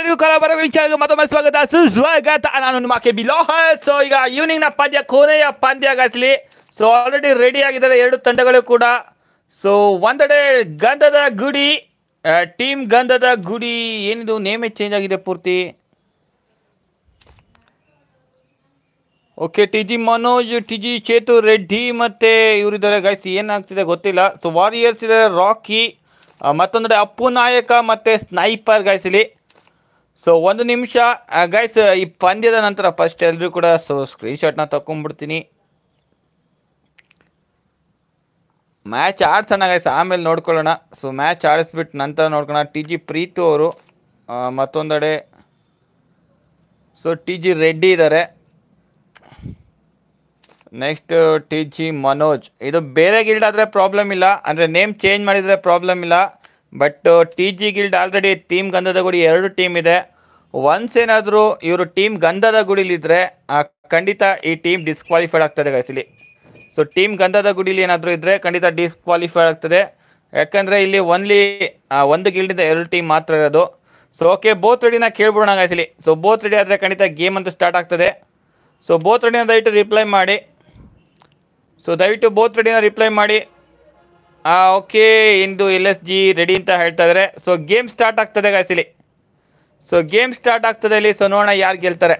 ಎಲ್ಲರಿಗೂ ಕಲಬರ ವಿಚಾರ ಮತ್ತೊಮ್ಮೆ ಸ್ವಾಗತ ಸುಸ್ವಾಗತ ನಾನು ನಿಮ್ಮ ಕೆ ಬಿಲೋಹರ್ ಸೊ ಈಗ ಈವ್ನಿಂಗ್ ನ ಪಂದ್ಯ ಕೊನೆಯ ಪಂದ್ಯ ಗಾಸ್ಲಿ ಸೊ ಆಲ್ರೆಡಿ ರೆಡಿ ಆಗಿದ್ದಾರೆ ಎರಡು ತಂಡಗಳು ಕೂಡ ಸೊ ಒಂದೆಡೆ ಗಂಧದ ಗುಡಿ ಟೀಮ್ ಗಂಧದ ಗುಡಿ ಏನಿದು ನೇಮೇ ಚೇಂಜ್ ಆಗಿದೆ ಪೂರ್ತಿ okay T G Manoj T G Chethu Reddy ಮತ್ತೆ ಇವರಿದ್ದಾರೆ ಗೈಸ್ ಏನಾಗ್ತಿದೆ ಗೊತ್ತಿಲ್ಲ ಸೊ ವಾರಿಯರ್ಸ್ ಇದ್ದಾರೆ ರಾಕಿ ಆ, ಮತ್ತೊಂದೆಡೆ ಅಪ್ಪು ನಾಯಕ ಮತ್ತೆ ಸ್ನೈಪರ್ ಗೈಸ್ ಇಲ್ಲಿ ಸೊ ಒಂದು ನಿಮಿಷ ಗೈಸ್ ಈ ಪಂದ್ಯದ ನಂತರ ಫಸ್ಟ್ ಎಲ್ಲರೂ ಕೂಡ ಸೊ ಸ್ಕ್ರೀನ್ಶಾಟ್ನ ತಗೊಂಡ್ಬಿಡ್ತೀನಿ ಮ್ಯಾಚ್ ಆಡ್ಸೋಣ ಗೈಸ್ ಆಮೇಲೆ ನೋಡ್ಕೊಳ್ಳೋಣ ಸೊ ಮ್ಯಾಚ್ ಆಡಿಸ್ಬಿಟ್ಟು ನಂತರ ನೋಡ್ಕೊಳ್ಳೋಣ ಟಿ ಜಿ ಪ್ರೀತು ಅವರು ಆ, ಮತ್ತೊಂದೆಡೆ ಸೊ ಟಿ ಜಿ ರೆಡ್ಡಿ ಇದ್ದಾರೆ ನೆಕ್ಸ್ಟ್ ಟಿ ಜಿ ಮನೋಜ್ ಇದು ಬೇರೆ ಗಿಲ್ಡ್ ಆದರೆ ಪ್ರಾಬ್ಲಮ್ ಇಲ್ಲ ಅಂದರೆ ನೇಮ್ ಚೇಂಜ್ ಮಾಡಿದರೆ ಪ್ರಾಬ್ಲಮ್ ಇಲ್ಲ but T G guild already team Gandhada Gudi ಎರಡು ಟೀಮ್ ಇದೆ ಒನ್ಸ್ ಏನಾದರೂ ಇವರು ಟೀಮ್ ಗಂಧದ ಗುಡಿಲಿದ್ರೆ ಆ, ಖಂಡಿತ ಈ ಟೀಮ್ ಡಿಸ್ಕ್ವಾಲಿಫೈಡ್ ಆಗ್ತದೆ guys ಇಲ್ಲಿ ಸೊ ಟೀಮ್ ಗಂಧದ ಗುಡಿಲಿ ಏನಾದರೂ ಇದ್ದರೆ ಖಂಡಿತ ಡಿಸ್ಕ್ವಾಲಿಫೈಡ್ ಆಗ್ತದೆ ಯಾಕಂದರೆ ಇಲ್ಲಿ ಒನ್ಲಿ ಒಂದು ಗಿಲ್ಡಿಂದ ಎರಡು ಟೀಮ್ ಮಾತ್ರ ಇರೋದು ಸೊ ಓಕೆ ಬೋತ್ ರೆಡಿನ ಕೇಳ್ಬಿಡೋಣ guys ಇಲ್ಲಿ ಸೊ ಬೋತ್ ರೆಡಿ ಆದರೆ ಖಂಡಿತ ಗೇಮ್ ಅಂತೂ ಸ್ಟಾರ್ಟ್ ಆಗ್ತದೆ ಸೊ ಬೋತ್ ರೆಡಿನ ದಯವಿಟ್ಟು ರಿಪ್ಲೈ ಮಾಡಿ ಸೊ ದಯವಿಟ್ಟು ಬೋತ್ ರೆಡಿನ ರಿಪ್ಲೈ ಮಾಡಿ ಓಕೆ ಇಂದು ಎಲ್ ಎಸ್ ಜಿ ರೆಡಿ ಅಂತ ಹೇಳ್ತಾ ಇದ್ದಾರೆ ಸೊ ಗೇಮ್ ಸ್ಟಾರ್ಟ್ ಆಗ್ತದೆ guys ಇಲ್ಲಿ ಸೊ ಗೇಮ್ ಸ್ಟಾರ್ಟ್ ಆಗ್ತದೆ ಇಲ್ಲಿ ಸೊ ನೋಡೋಣ ಯಾರು ಗೆಲ್ತಾರೆ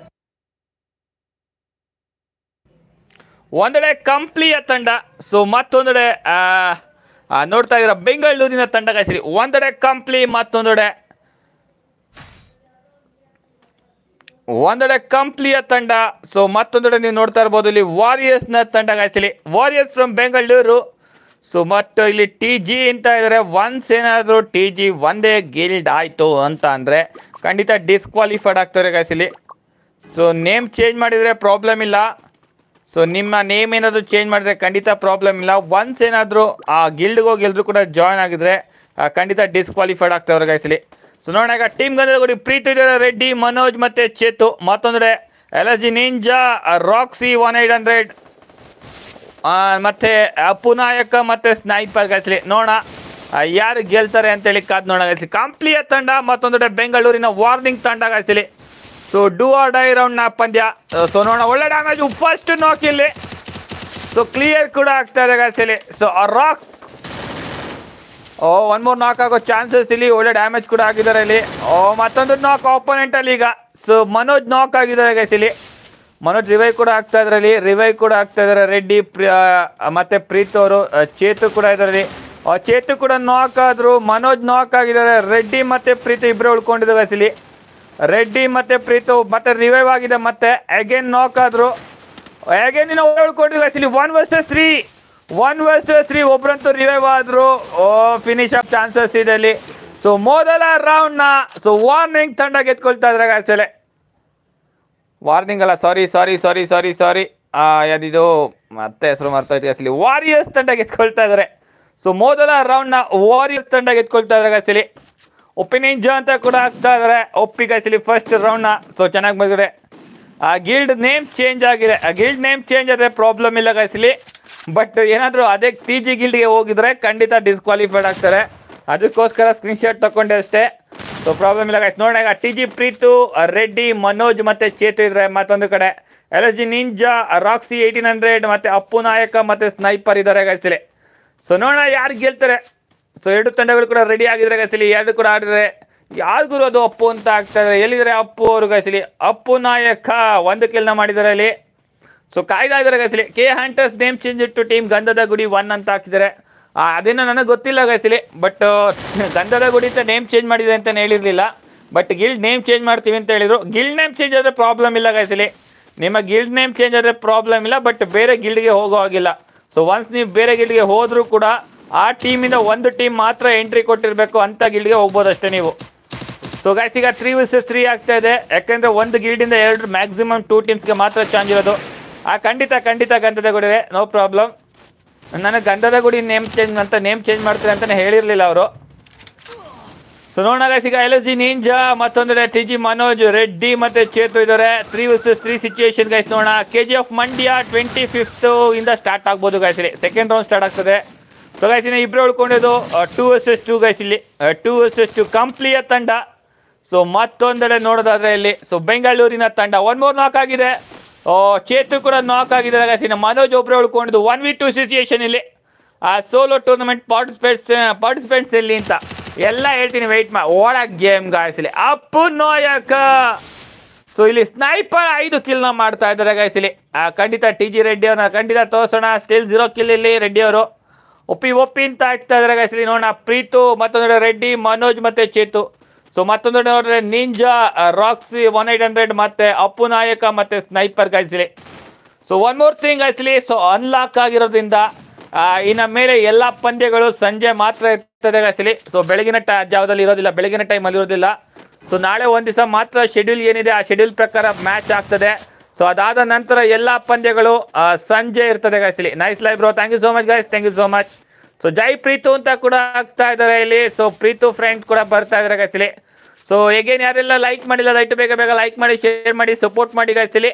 ಒಂದೆಡೆ ಕಂಪ್ಲಿಯ ತಂಡ ಸೊ ಮತ್ತೊಂದೆಡೆ ಆ, ಆ, ನೋಡ್ತಾ ಇದ್ದೀರಾ ಬೆಂಗಳೂರಿನ ತಂಡ guys ಇಲ್ಲಿ ಒಂದೆಡೆ ಕಂಪ್ಲಿ ಮತ್ತೊಂದೆಡೆ ಒಂದೆಡೆ ಕಂಪ್ಲಿಯ ತಂಡ ಸೊ ಮತ್ತೊಂದೆಡೆ ನೀವು ನೋಡ್ತಾ ಇರ್ಬೋದು ಇಲ್ಲಿ ವಾರಿಯರ್ಸ್ನ ತಂಡ ಗಾಯ್ಸಲಿ ವಾರಿಯರ್ಸ್ ಫ್ರಮ್ ಬೆಂಗಳೂರು ಸೊ ಮತ್ತು ಇಲ್ಲಿ ಟಿ ಜಿ ಅಂತ ಇದ್ದಾರೆ ಒನ್ಸ್ ಏನಾದರೂ ಟಿ ಜಿ ಒಂದೇ ಗಿಲ್ಡ್ ಆಯಿತು ಅಂತ ಅಂದರೆ ಖಂಡಿತ ಡಿಸ್ಕ್ವಾಲಿಫೈಡ್ ಆಗ್ತಾರೆ ಗಾಯ್ಸಲಿ ಸೊ ನೇಮ್ ಚೇಂಜ್ ಮಾಡಿದರೆ ಪ್ರಾಬ್ಲಮ್ ಇಲ್ಲ ಸೊ ನಿಮ್ಮ ನೇಮ್ ಏನಾದರೂ ಚೇಂಜ್ ಮಾಡಿದ್ರೆ ಖಂಡಿತ ಪ್ರಾಬ್ಲಮ್ ಇಲ್ಲ ಒನ್ಸ್ ಏನಾದರೂ ಆ ಗಿಲ್ಡ್ಗೆ ಹೋಗಿ ಎಲ್ಲರೂ ಕೂಡ ಜಾಯ್ನ್ ಆಗಿದ್ರೆ ಆ, ಖಂಡಿತ ಡಿಸ್ಕ್ವಾಲಿಫೈಡ್ ಆಗ್ತವ್ರೆ ಗಾಯ್ಸಲಿ ಸೊ ನೋಡೋಣ ಈಗ ಟೀಮ್ ಗಂಧದಗುಡಿ ಪ್ರೀತಿ ಇದ್ದಾರೆ ರೆಡ್ಡಿ ಮನೋಜ್ ಮತ್ತೆ ಚೇತು ಮತ್ತೊಂದ್ರೆ L S G ninja Roxy one eight hundred ಮತ್ತೆ ಅಪ್ಪು ನಾಯಕ ಮತ್ತೆ ಸ್ನೈಪರ್ ಗಾಯ್ಸಲಿ ನೋಡೋಣ ಆ, ಯಾರು ಗೆಲ್ತಾರೆ ಅಂತೇಳಿ ಕಾದ್ ನೋಡೋಣ ಗಾಯ್ಸಲಿ ಕಂಪ್ಲಿಯ ತಂಡ ಮತ್ತೊಂದೆಡೆ ಬೆಂಗಳೂರಿನ ವಾರ್ನಿಂಗ್ ತಂಡ ಗಾಯ್ಸಲಿ ಸೊ ಡೂ ಆರ್ ಡೈ ರೌಂಡ್ನ ಪಂದ್ಯ ಸೊ ನೋಡೋಣ ಒಳ್ಳೆ ಡ್ಯಾಮೇಜ್ ಫಸ್ಟ್ ನಾಕ್ ಇಲ್ಲಿ ಸೊ ಕ್ಲಿಯರ್ ಕೂಡ ಆಗ್ತಾ ಇದೆ ಗಾಯ್ಸಲಿ ಸೊ ರಾಕ್ ಓ ಒನ್ ಮೂರ್ ನಾಕ್ ಆಗೋ ಚಾನ್ಸಸ್ ಇಲ್ಲಿ ಒಳ್ಳೆ ಡ್ಯಾಮೇಜ್ ಕೂಡ ಆಗಿದ್ದಾರೆ ಇಲ್ಲಿ ಓ ಮತ್ತೊಂದು ನಾಕ್ ಆಪೋನೆಂಟ್ ಅಲ್ಲಿ ಈಗ ಸೊ ಮನೋಜ್ ನಾಕ್ ಆಗಿದ್ದಾರೆ ಗೈಸ್ ಇಲ್ಲಿ ಮನೋಜ್ ರಿವೈವ್ ಕೂಡ ಆಗ್ತಾ ಇದ್ರಲ್ಲಿ ರಿವೈವ್ ಕೂಡ ಆಗ್ತಾ ಇದಾರೆ ರೆಡ್ಡಿ ಪ್ರಿ- ಆ, ಮತ್ತೆ ಪ್ರೀತ್ ಅವರು ಆ, ಚೇತು ಕೂಡ ಇದರಲ್ಲಿ ಆ, ಚೇತು ಕೂಡ ನಾಕ್ ಆದ್ರು ಮನೋಜ್ ನಾಕ್ ಆಗಿದ್ದಾರೆ ರೆಡ್ಡಿ ಮತ್ತೆ ಪ್ರೀತ್ ಇಬ್ಬರು ಉಳ್ಕೊಂಡಿದ್ದಾರೆ guys ಇಲ್ಲಿ ರೆಡ್ಡಿ ಮತ್ತೆ ಪ್ರೀತು ಮತ್ತೆ ರಿವೈವ್ ಆಗಿದೆ ಮತ್ತೆ ಅಗೇನ್ ನಾಕ್ ಆದ್ರು ಅಗೇನ್ ಇನ್ನು ಉಳ್ಕೊಂಡಿದ್ರು guys ಇಲ್ಲಿ one versus three one versus three ಒಬ್ರಂತೂ ರಿವೈವ್ ಆದ್ರು ಓ ಫಿನಿಶ್ ಅಪ್ ಚಾನ್ಸಸ್ ಇದೆ ಅಲ್ಲಿ ಸೊ ಮೊದಲ ರೌಂಡ್ ನ ಸೊ ವಾರ್ನಿಂಗ್ ತಂಡ ಗೆದ್ಕೊಳ್ತಾ ಇದ್ರೆ ಗಾಯ್ಸಲೆ ವಾರ್ನಿಂಗ್ ಅಲ್ಲ ಸಾರಿ ಸಾರಿ ಸಾರಿ ಸಾರಿ ಸಾರಿ ಯಾವ್ದಿದು ಮತ್ತೆ ಹೆಸರು ಮರ್ತೋಯ್ತು ಅಸಲಿ ವಾರಿಯರ್ಸ್ ತಂಡ ಗೆದ್ಕೊಳ್ತಾ ಇದ್ದಾರೆ ಸೊ ಮೊದಲ ರೌಂಡ್ ನ ವಾರಿಯರ್ಸ್ ತಂಡ ಗೆದ್ಕೊಳ್ತಾ ಇದ್ದಾರೆ ಗಾಯ್ಸಲಿ ಒಪಿನಿಂಜ ಅಂತ ಕೂಡ ಆಗ್ತಾ ಇದಾರೆ ಒಪ್ಪಿ ಗಾಯ್ಸಲಿ ಫಸ್ಟ್ ರೌಂಡ್ ನ ಸೊ ಚೆನ್ನಾಗಿ ಬಂದಿದೆ ಆ ಗಿಲ್ಡ್ ನೇಮ್ ಚೇಂಜ್ ಆಗಿದೆ ಆ ಗಿಲ್ಡ್ ನೇಮ್ ಚೇಂಜ್ ಆದರೆ ಪ್ರಾಬ್ಲಮ್ ಇಲ್ಲ ಗಾಯ್ಸಲಿ ಬಟ್ ಏನಾದರೂ ಅದೇ ಟಿ ಜಿ ಗಿಲ್ಡ್ಗೆ ಹೋಗಿದ್ರೆ ಖಂಡಿತ ಡಿಸ್ಕ್ವಾಲಿಫೈಡ್ ಆಗ್ತಾರೆ ಅದಕ್ಕೋಸ್ಕರ ಸ್ಕ್ರೀನ್ಶಾಟ್ ತಗೊಂಡೆ ಅಷ್ಟೇ ಸೊ ಪ್ರಾಬ್ಲಮ್ ಇಲ್ಲ ಗಾಯ್ಸ್ ನೋಡೋಣ ಈಗ ಟಿ ಜಿ ಪ್ರೀತು ರೆಡ್ಡಿ ಮನೋಜ್ ಮತ್ತೆ ಚೇತು ಇದ್ರೆ ಮತ್ತೊಂದು ಕಡೆ L S G ninja Roxy eighteen hundred ಮತ್ತೆ ಅಪ್ಪು ನಾಯಕ ಮತ್ತೆ ಸ್ನೈಪರ್ ಇದ್ದಾರೆ ಗಾಯ್ಸಲಿ ಸೊ ನೋಡೋಣ ಯಾರು ಗೆಲ್ತಾರೆ ಸೊ ಎರಡು ತಂಡಗಳು ಕೂಡ ರೆಡಿ ಆಗಿದ್ರೆ ಗೈಸಲಿ ಎರಡು ಕೂಡ ಆಡಿದ್ರೆ ಯಾರಿಗೂ ಅದು ಅಪ್ಪು ಅಂತ ಆಗ್ತಾ ಇದೆ ಎಲ್ಲಿದ್ದಾರೆ ಅಪ್ಪು ಅವರು ಗೈಸಲಿ ಅಪ್ಪು ನಾಯಕ ಒಂದು ಕಿಲ್ನ ಮಾಡಿದ್ದಾರೆ ಅಲ್ಲಿ ಸೊ ಕಾಯ್ದಾ ಇದ್ದಾರೆ ಗೈಸಲಿ ಕೆ ಹಂಟರ್ಸ್ ನೇಮ್ ಚೇಂಜ್ ಇಟ್ಟು ಟೀಮ್ ಗಂಧದ ಗುಡಿ ಒನ್ ಅಂತ ಹಾಕಿದ್ದಾರೆ ಆ, ಅದೇನೋ ನನಗೆ ಗೊತ್ತಿಲ್ಲ ಗೈಸಲಿ ಬಟ್ ಗಂಧದ ಗುಡಿ ಅಂತ ನೇಮ್ ಚೇಂಜ್ ಮಾಡಿದೆ ಅಂತ ಹೇಳಿರಲಿಲ್ಲ ಬಟ್ ಗಿಲ್ಡ್ ನೇಮ್ ಚೇಂಜ್ ಮಾಡ್ತೀವಿ ಅಂತ ಹೇಳಿದ್ರು ಗಿಲ್ಡ್ ನೇಮ್ ಚೇಂಜ್ ಆದರೆ ಪ್ರಾಬ್ಲಮ್ ಇಲ್ಲ ಗೈಸಲಿ ನಿಮ್ಮ ಗಿಲ್ಡ್ ನೇಮ್ ಚೇಂಜ್ ಆದರೆ ಪ್ರಾಬ್ಲಮ್ ಇಲ್ಲ ಬಟ್ ಬೇರೆ ಗಿಲ್ಡ್ಗೆ ಹೋಗೋ ಹಾಗಿಲ್ಲ ಸೊ ಒನ್ಸ್ ನೀವು ಬೇರೆ ಗಿಲ್ಡ್ಗೆ ಹೋದರೂ ಕೂಡ ಆ ಟೀಮಿಂದ ಒಂದು ಟೀಮ್ ಮಾತ್ರ ಎಂಟ್ರಿ ಕೊಟ್ಟಿರಬೇಕು ಅಂತ ಗಿಲ್ಡ್ಗೆ ಹೋಗ್ಬೋದು ಅಷ್ಟೇ ನೀವು ಸೊ ಗೈಸ್ ಈಗ ತ್ರೀ ವರ್ಸಸ್ ತ್ರೀ ಆಗ್ತಾ ಇದೆ ಯಾಕಂದ್ರೆ ಒಂದು ಗಿಲ್ಡಿಂದ ಎರಡು ಮ್ಯಾಕ್ಸಿಮಮ್ ಟೂ ಟೀಮ್ಸ್ಗೆ ಮಾತ್ರ ಚಾನ್ಸ್ ಇರೋದು ಆ ಖಂಡಿತ ಖಂಡಿತ ಗಂಧದ ಗುಡಿವೆ ನೋ ಪ್ರಾಬ್ಲಮ್ ನನಗೆ ಗಂಧದ ಗುಡಿ ನೇಮ್ ಚೇಂಜ್ ಅಂತ ನೇಮ್ ಚೇಂಜ್ ಮಾಡ್ತಾರೆ ಅಂತಲೇ ಹೇಳಿರಲಿಲ್ಲ ಅವರು ಸೊ ನೋಡೋಣ guys, ಈಗ ಎಲ್ ಎಸ್ ಜಿ ನಿಂಜಾ ಮತ್ತೊಂದರೆ ಟಿ ಜಿ ಮನೋಜ್ ರೆಡ್ಡಿ ಮತ್ತೆ ಚೇತು ಇದ್ದಾರೆ three versus three situation guys ನೋಡೋಣ K G of Mandya twenty fifth ಇಂದ ಸ್ಟಾರ್ಟ್ ಆಗ್ಬೋದು ಗೈಸ್ ಇಲ್ಲಿ ಸೆಕೆಂಡ್ ರೌಂಡ್ ಸ್ಟಾರ್ಟ್ ಆಗ್ತದೆ ಸೊ ಗೈಸ್ ಇನ್ನು ಇಬ್ಬರು ಉಳ್ಕೊಂಡಿದ್ದು ಟೂ ವರ್ಸಸ್ ಟೂ ಗೈಸ್ ಇಲ್ಲಿ ಟೂ ವರ್ಸಸ್ ಟು ಕಂಪ್ಲಿಯ ತಂಡ ಸೊ ಮತ್ತೊಂದೆಡೆ ನೋಡೋದಾದ್ರೆ ಇಲ್ಲಿ ಸೊ ಬೆಂಗಳೂರಿನ ತಂಡ ಒನ್ ಮೂರ್ ನಾಕ್ ಆಗಿದೆ ಓ ಚೇತು ಕೂಡ ನಾಕ್ ಆಗಿದೆ guys. ಇನ್ನು ಮನೋಜ್ ಒಬ್ರು ಉಳ್ಕೊಂಡಿದ್ದು ಒನ್ ವಿ ಟು ಸಿಚುಯೇಷನ್ ಇಲ್ಲಿ ಆ ಸೋಲೋ ಟೂರ್ನಮೆಂಟ್ ಪಾರ್ಟಿಸಿಪೇಟ್ಸ್ ಪಾರ್ಟಿಸಿಪೆಂಟ್ಸ್ ಎಲ್ಲಿ ಅಂತ ಎಲ್ಲ ಹೇಳ್ತೀನಿ ವೆಯ್ಟ್ ಮಾ ಓಡ ಗೇಮ್ ಗಾಯಿಸಲಿ ಅಪ್ಪು ನೋಯಕ ಸೊ ಇಲ್ಲಿ ಸ್ನೈಪರ್ ಐದು ಕಿಲ್ನ ಮಾಡ್ತಾ ಇದ್ದಾರೆ ಗೈಸ್ ಇಲ್ಲಿ ಆ, ಖಂಡಿತ ಟಿ ಜಿ ರೆಡ್ಡಿ ಅವ್ರನ್ನ ಖಂಡಿತ ತೋರಿಸೋಣ ಸ್ಟಿಲ್ ಜೀರೋ ಕಿಲ್ ಇಲ್ಲಿ ರೆಡ್ಡಿ ಅವರು ಒಪ್ಪಿ ಒಪ್ಪಿ ಅಂತ ಆಗ್ತಾ ಇದ್ದಾರೆ ಗೈಸ್ ಇಲ್ಲಿ ನೋಡೋಣ ಪ್ರೀತು ಮತ್ತೊಂದು ರೆಡ್ಡಿ ಮನೋಜ್ ಮತ್ತೆ ಚೇತು ಸೊ ಮತ್ತೊಂದು ನೋಡಿದ್ರೆ ninja Roxy one eight hundred ಮತ್ತೆ ಅಪ್ಪು ನಾಯಕ ಮತ್ತೆ ಸ್ನೈಪರ್ ಗೈಸ್ ಇಲ್ಲಿ ಸೊ ಒನ್ ಮೋರ್ ಥಿಂಗ್ ಆಯ್ತಲಿ ಸೊ ಅನ್ಲಾಕ್ ಆಗಿರೋದ್ರಿಂದ ಆ, ಇನ್ನ ಮೇಲೆ ಎಲ್ಲ ಪಂದ್ಯಗಳು ಸಂಜೆ ಮಾತ್ರ ಇರ್ತದೆ ಆಕ್ಚುಲಿ ಸೊ ಬೆಳಗಿನ ಟ ಜಾವದಲ್ಲಿ ಇರೋದಿಲ್ಲ ಬೆಳಗಿನ ಟೈಮಲ್ಲಿ ಇರೋದಿಲ್ಲ ಸೊ ನಾಳೆ ಒಂದು ದಿವಸ ಮಾತ್ರ ಶೆಡ್ಯೂಲ್ ಏನಿದೆ ಆ ಶೆಡ್ಯೂಲ್ ಪ್ರಕಾರ ಮ್ಯಾಚ್ ಆಗ್ತದೆ ಸೊ ಅದಾದ ನಂತರ ಎಲ್ಲ ಪಂದ್ಯಗಳು ಆ, ಸಂಜೆ ಇರ್ತದೆ actually nice live bro thank you so much guys thank you so much so ಜೈ ಪ್ರೀತು ಅಂತ ಕೂಡ ಆಗ್ತಾ ಇದ್ದಾರೆ ಇಲ್ಲಿ ಸೊ ಪ್ರೀತು ಫ್ರೆಂಡ್ ಕೂಡ ಬರ್ತಾ ಇದ್ದಾರೆ ಆಕ್ಚುಲಿ ಸೊ ಹೇಗೇನು ಯಾರೆಲ್ಲ ಲೈಕ್ ಮಾಡಿಲ್ಲ ದಯವಿಟ್ಟು ಬೇಗ ಬೇಗ ಲೈಕ್ ಮಾಡಿ ಶೇರ್ ಮಾಡಿ ಸಪೋರ್ಟ್ ಮಾಡಿ ಆಕ್ಚುಲಿ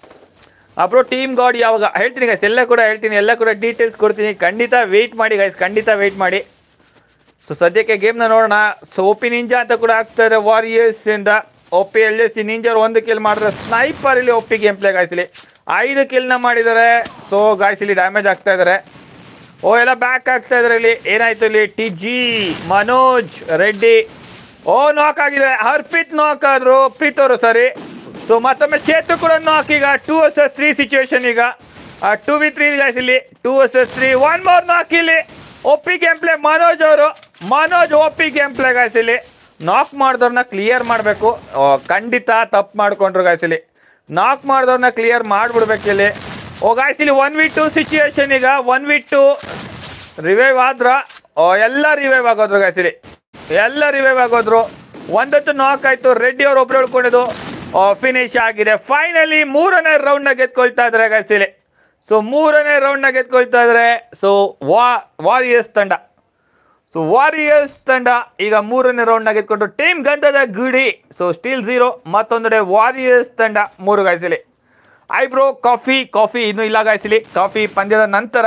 ಅಪ್ರೋ ಟೀಮ್ ಗಾಡ್ ಯಾವಾಗ ಹೇಳ್ತೀನಿ ಗೈಸ್ ಎಲ್ಲ ಕೂಡ ಹೇಳ್ತೀನಿ ಎಲ್ಲ ಕೂಡ ಡೀಟೇಲ್ಸ್ ಕೊಡ್ತೀನಿ ಖಂಡಿತ ವೆಯ್ಟ್ ಮಾಡಿ ಗೈಸ್ ಖಂಡಿತ ವೆಯ್ಟ್ ಮಾಡಿ ಸೊ ಸದ್ಯಕ್ಕೆ ಗೇಮ್ನ ನೋಡೋಣ ಸೊ ಒಪಿ ನಿಂಜಾ ಅಂತ ಕೂಡ ಆಗ್ತಾರೆ ವಾರಿಯರ್ಸ್ ಇಂದ OP L S C ninja ಒಂದು ಕಿಲ್ ಮಾಡಿದ್ರೆ ಸ್ನೈಪರ್ ಇಲ್ಲಿ ಒಪ್ಪಿ ಗೇಮ್ ಪ್ಲೇ ಗಾಯ್ಸಲಿ ಐದು ಕಿಲ್ನ ಮಾಡಿದ್ದಾರೆ ಸೊ ಗಾಯ್ಸಲಿ ಡ್ಯಾಮೇಜ್ ಆಗ್ತಾ ಇದ್ದಾರೆ ಓ ಎಲ್ಲ ಬ್ಯಾಕ್ ಆಗ್ತಾ ಇದ್ದಾರೆ ಇಲ್ಲಿ ಏನಾಯ್ತು ಇಲ್ಲಿ T G Manoj Reddy oh knock ಆಗಿದೆ ಹರ್ಪಿತ್ ನಾಕ್ ಆದ್ರು ಪ್ರೀತ್ ಅವರು ಸರಿ ಸೊ ಮತ್ತೊಮ್ಮೆ ಚೇತು ಕೂಡ ನಾಕ್ ಈಗ ಟೂ ವರ್ಸಸ್ ತ್ರೀ ಸಿಚುವೇಶನ್ ಈಗ ಟೂ ವಿ ತ್ರೀ ಗಾಯ್ಸ್ ಇಲ್ಲಿ two versus three one more knock ಇಲ್ಲಿ ಒಪ್ಪಿ ಗೇಮ್ ಪ್ಲೇ ಮನೋಜ್ ಅವರು ಮನೋಜ್ ಒಪ್ಪಿ ಗೇಮ್ ಪ್ಲೇ ಗಾಯ್ಸ್ ಇಲ್ಲಿ ನಾಕ್ ಮಾಡಿದವ್ರನ್ನ ಕ್ಲಿಯರ್ ಮಾಡಬೇಕು ಖಂಡಿತ ತಪ್ಪು ಮಾಡ್ಕೊಂಡ್ರು ಗಾಯ್ಸ್ ಇಲ್ಲಿ ನಾಕ್ ಮಾಡಿದವ್ರನ್ನ ಕ್ಲಿಯರ್ ಮಾಡ್ಬಿಡ್ಬೇಕು ಇಲ್ಲಿ ಓ ಗಾಯ್ಸ್ ಇಲ್ಲಿ ಒನ್ ವಿ ಟು ಸಿಚುವೇಶನ್ ಈಗ ಒನ್ ವಿ ಟು ರಿವೈವ್ ಆದ್ರ ಓ, ಎಲ್ಲ ರಿವೈವ್ ಆಗೋದ್ರು ಗಾಯ್ಸ್ ಇಲ್ಲಿ ಎಲ್ಲ ರಿವೈವ್ ಆಗೋದ್ರು ಒಂದತ್ತು ನಾಕ್ ಆಯ್ತು ರೆಡ್ಡಿ ಅವ್ರು ಒಬ್ರು ಉಳ್ಕೊಂಡಿದ್ದು ಫಿನಿಶ್ ಆಗಿದೆ ಫೈನಲಿ ಮೂರನೇ ರೌಂಡ್ನ ಗೆದ್ಕೊಳ್ತಾ ಇದ್ದಾರೆ ಗಾಯ್ಸ್ ಇಲ್ಲಿ ಸೊ ಮೂರನೇ ರೌಂಡ್ನ ಗೆದ್ಕೊಳ್ತಾ ಇದ್ದಾರೆ ಸೊ ವಾ ವಾರಿಯರ್ಸ್ ತಂಡ ಸೊ ವಾರಿಯರ್ಸ್ ತಂಡ ಈಗ ಮೂರನೇ ರೌಂಡ್ನ ಗೆದ್ಕೊಂಡು team Gandhada Gudi so still zero ಮತ್ತೊಂದೆಡೆ ವಾರಿಯರ್ಸ್ ತಂಡ ಮೂರು ಗಾಯಿಸಲಿ ಐಬ್ರೋ ಕಾಫಿ ಕಾಫಿ ಇನ್ನೂ ಇಲ್ಲ ಗಾಯಿಸಲಿ ಕಾಫಿ ಪಂದ್ಯದ ನಂತರ